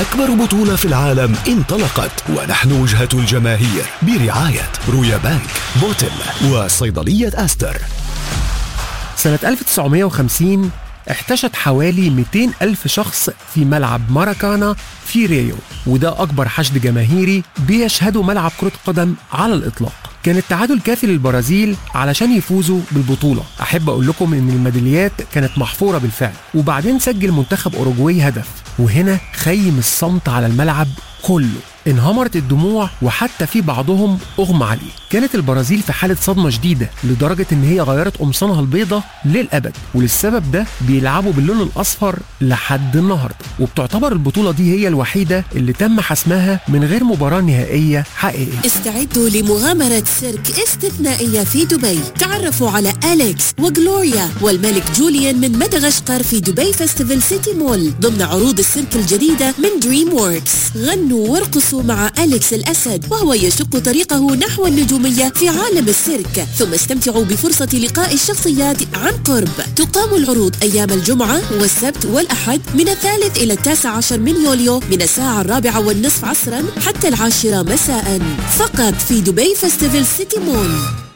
أكبر بطولة في العالم انطلقت ونحن وجهة الجماهير برعاية رويا بانك بوتل وصيدلية أستر سنة 1950 احتشد حوالي 200 ألف شخص في ملعب ماراكانا في ريو وده أكبر حشد جماهيري بيشهده ملعب كرة قدم على الإطلاق كان التعادل كافي للبرازيل علشان يفوزوا بالبطولة أحب أقول لكم إن الميداليات كانت محفورة بالفعل وبعدين سجل منتخب أوروجواي هدف وهنا خيم الصمت على الملعب كله انهمرت الدموع وحتى في بعضهم اغمى عليه كانت البرازيل في حاله صدمه شديده لدرجه ان هي غيرت قمصانها البيضة للابد وللسبب ده بيلعبوا باللون الاصفر لحد النهارده وبتعتبر البطوله دي هي الوحيده اللي تم حسمها من غير مباراه نهائيه حقيقيه استعدوا لمغامرة سيرك استثنائية في دبي تعرفوا على أليكس وجلوريا والملك جوليان من مدغشقر في دبي فيستيفال سيتي مول ضمن عروض السيرك الجديدة من دريم ووركس غنوا وارقصوا مع أليكس الأسد وهو يشق طريقه نحو النجومية في عالم السيرك ثم استمتعوا بفرصة لقاء الشخصيات عن قرب تقام العروض أيام الجمعة والسبت والأحد من الثالث إلى التاسع عشر من يوليو من الساعة الرابعة والنصف عصرا حتى العاشرة مساء فقط في دبي فيستيفال سيتي مول